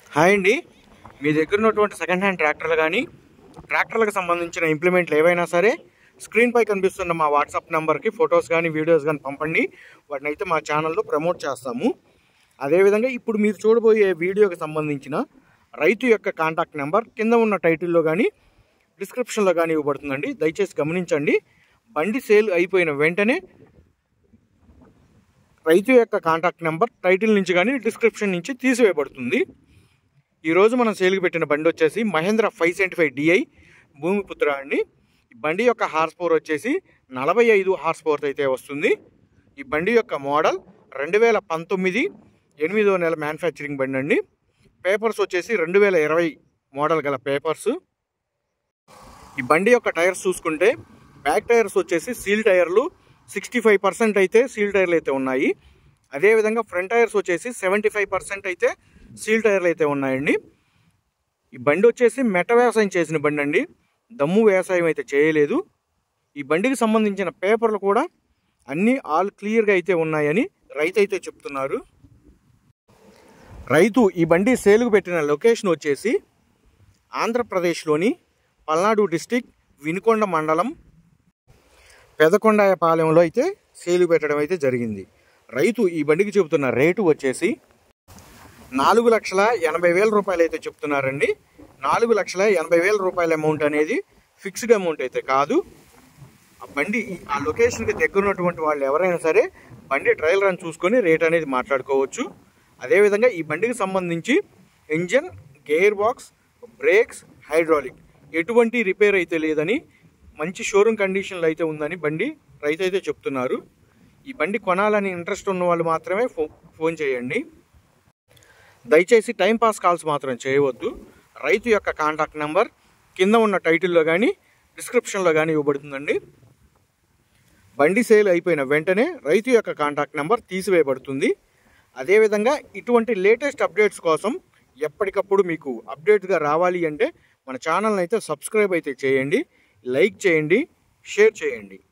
hi అండి మీ దగ్గర ఉన్నటువంటి సెకండ్ హ్యాండ్ ట్రాక్టర్లు కానీ ట్రాక్టర్లకు సంబంధించిన ఇంప్లిమెంట్లు ఏవైనా సరే స్క్రీన్పై కనిపిస్తున్న మా వాట్సాప్ నెంబర్కి ఫొటోస్ కానీ వీడియోస్ కానీ పంపండి వాటిని అయితే మా ఛానల్లో ప్రమోట్ చేస్తాము అదేవిధంగా ఇప్పుడు మీరు చూడబోయే వీడియోకి సంబంధించిన రైతు యొక్క కాంటాక్ట్ నెంబర్ కింద ఉన్న టైటిల్లో కానీ డిస్క్రిప్షన్లో కానీ ఇవ్వబడుతుందండి దయచేసి గమనించండి బండి సేల్ అయిపోయిన వెంటనే రైతు యొక్క కాంటాక్ట్ నెంబర్ టైటిల్ నుంచి కానీ డిస్క్రిప్షన్ నుంచి తీసివేయబడుతుంది ఈరోజు మనం సేల్కి పెట్టిన బండి వచ్చేసి Mahindra five seventy five DI Bhumiputra అండి ఈ బండి యొక్క హార్స్ పవర్ వచ్చేసి నలభై ఐదు హార్స్ పవర్ అయితే వస్తుంది ఈ బండి యొక్క మోడల్ రెండు వేల పంతొమ్మిది ఎనిమిదో నెల మ్యానుఫ్యాక్చరింగ్ బండి అండి పేపర్స్ వచ్చేసి రెండు వేల ఇరవై మోడల్ గల పేపర్స్ ఈ బండి యొక్క టైర్స్ చూసుకుంటే బ్యాక్ టైర్స్ వచ్చేసి సీల్ టైర్లు సిక్స్టీ ఫైవ్ పర్సెంట్ అయితే సీల్ టైర్లు అయితే ఉన్నాయి అదేవిధంగా ఫ్రంట్ టైర్స్ వచ్చేసి సెవెంటీ ఫైవ్ పర్సెంట్ అయితే సీల్ టైర్లు అయితే ఉన్నాయండి ఈ బండి వచ్చేసి మెట వ్యవసాయం చేసిన బండి అండి దమ్ము వ్యవసాయం అయితే చేయలేదు ఈ బండికి సంబంధించిన పేపర్లు కూడా అన్నీ ఆల్ క్లియర్గా అయితే ఉన్నాయని రైతు అయితే చెప్తున్నారు రైతు ఈ బండి సేలుకు పెట్టిన లొకేషన్ వచ్చేసి ఆంధ్రప్రదేశ్లోని పల్నాడు డిస్టిక్ వినుకొండ మండలం పెదకొండాయపాలెంలో అయితే సేలు పెట్టడం అయితే జరిగింది రైతు ఈ బండికి చెబుతున్న రేటు వచ్చేసి నాలుగు లక్షల ఎనభై వేల రూపాయలు అయితే చెప్తున్నారండి నాలుగు లక్షల ఎనభై వేల రూపాయల అమౌంట్ అనేది ఫిక్స్డ్ అమౌంట్ అయితే కాదు ఆ బండి ఈ- ఆ లొకేషన్కి దగ్గర ఉన్నటువంటి వాళ్ళు ఎవరైనా సరే బండి ట్రయల్ రన్ చూసుకొని రేట్ అనేది మాట్లాడుకోవచ్చు అదేవిధంగా ఈ బండికి సంబంధించి engine gear box brakes hydraulic ఎటువంటి రిపేర్ అయితే లేదని మంచి షోరూమ్ కండిషన్లో అయితే ఉందని బండి రైతు అయితే చెప్తున్నారు ఈ బండి కొనాలని ఇంట్రెస్ట్ ఉన్న వాళ్ళు మాత్రమే ఫో ఫోన్ చేయండి దయచేసి టైం పాస్ కాల్స్ మాత్రం చేయవద్దు రైతు యొక్క కాంటాక్ట్ నెంబర్ కింద ఉన్న టైటిల్లో కానీ డిస్క్రిప్షన్లో కానీ ఇవ్వబడుతుందండి బండి సేల్ అయిపోయిన వెంటనే రైతు యొక్క కాంటాక్ట్ నెంబర్ తీసివేయబడుతుంది అదేవిధంగా ఇటువంటి లేటెస్ట్ అప్డేట్స్ కోసం ఎప్పటికప్పుడు మీకు అప్డేట్గా రావాలి అంటే మన ఛానల్ని అయితే సబ్స్క్రైబ్ అయితే చేయండి లైక్ చేయండి షేర్ చేయండి